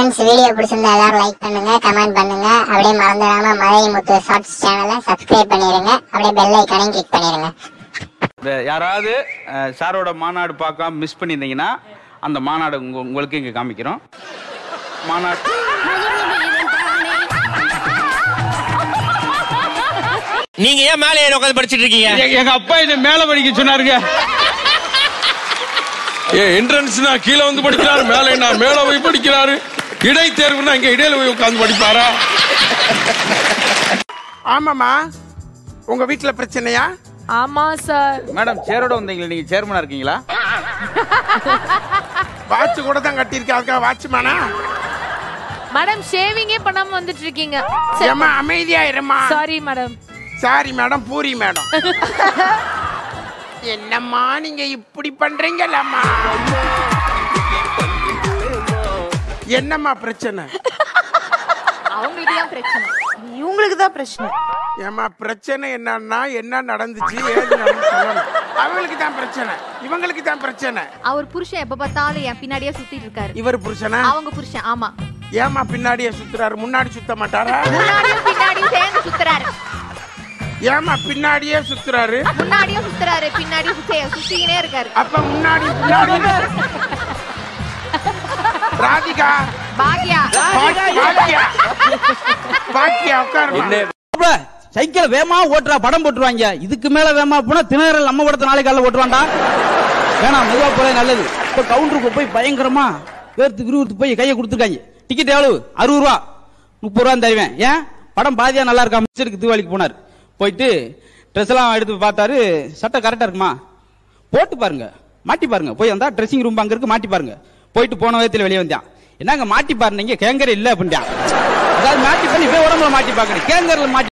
friends video பிடிச்சிருந்தா எல்லாரும் like பண்ணுங்க கமெண்ட் பண்ணுங்க அப்படியே மறந்துடாம மழை முத்து ஷார்ட்ஸ் சேனலை சப்ஸ்கிரைப் பண்ணிருங்க அப்படியே பெல் ஐக்கானையும் கிளிக் பண்ணிருங்க இந்த யாராவது அஹ், சாரோட மாநாடு பார்க்காம மிஸ் பண்ணியிருந்தீங்கன்னா அந்த மாநாடு உங்க உங்களுக்கு இங்கே காமிக்கிறோம் மாநாடு நீங்க ஏன் மேலே ஏறி உட்காந்து படிச்சிட்டு இருக்கீங்க எங்க- எங்க அப்பா இதை மேல படிக்க சொன்னாருங்க ஏ என்ட்ரன்ஸ்னா கீழே வந்து படிக்கிறாரு மேலே என்ன மேல போய் படிக்கிறாரு இடைத்தேர்வுனா இங்க இடையில போய் உட்கார்ந்து படிப்பாரா ஆமாமா உங்க வீட்ல பிரச்சனையா ஆமா சார் மேடம் சேரோட வந்தீங்களா நீங்க சேர்மனா இருக்கீங்களா வாட்ச் கூட தான் கட்டியிருக்கேன் அதுக்காக வாட்ச்மேனா மேடம் ஷேவிங்கே பண்ணாம வந்துட்டு இருக்கீங்க ஏமா அமைதியா இருமா sorry madam sorry madam Puri madam என்னம்மா நீங்க இப்படி பண்றீங்களம்மா என்னம்மா பிரச்சனை அவங்களுக்கு தான் பிரச்சனை இவங்களுக்கு தான் பிரச்சனை ஏமா பிரச்சனை என்னன்னா என்ன நடந்துச்சு ஏது நடந்துச்சு சொல்லணும் அவங்களுக்கு தான் பிரச்சனை இவங்களுக்கு தான் பிரச்சனை அவர் புருஷன் எப்ப பார்த்தாலும் என் பின்னாடியே சுத்திட்டு இருக்காரு இவர் புருஷனா அவங்க புருஷன் ஆமா ஏமா பின்னாடியே சுத்துறாரு முன்னாடி சுத்த மாட்டாரா முன்னாடியும் பின்னாடியும் சேர்ந்து சுத்துறாரு ஏமா பின்னாடியே சுத்துறாரு முன்னாடியும் சுத்துறாரு பின்னாடியும் சுத்தி சுத்திக்கினே இருக்காரு அப்ப முன்னாடி பின்னாடி ராதிகா பாக்யா பாக்- பாக்கியா பாக்கியா உட்காருமா சைக்கிள வேமா ஓட்டுறா படம் போட்டுருவாங்க இதுக்கு மேல வேமா போனா திணறல் நம்ம படத்தை நாளைக்கு காலைல ஓட்டுவான்டா வேணாம் மெதுவா போல நல்லது இப்ப கவுண்டருக்கு போய் பயங்கரமா வேர்த்து விறுவிறுத்து போய் கையை கொடுத்துருக்காங்க டிக்கெட் எவ்வளவு அறுபது ரூபா முப்பது ரூபா தருவேன் ஏன் படம் பாதியா நல்லா இருக்கா மிச்சருக்கு தீபாவளிக்கு போனார் போயிட்டு ட்ரெஸ் எல்லாம் எடுத்து பார்த்தாரு சட்டை கரெக்டா இருக்குமா போட்டு பாருங்க மாட்டி பாருங்க போய் வந்தா ட்ரெஸ்ஸிங் ரூம் அங்க இருக்கு மாட்டி பாருங்க போயிட்டு போன விதத்துல வெளியே வந்தான் என்னங்க மாட்டி பாருங்க கேங்கர் இல்ல அப்படின்ட்டான் அதாவது மாட்டி பண்ணி போய் உடம்புல மாட்டி பாக்குறேன் கேங்கர்ல மாட்டி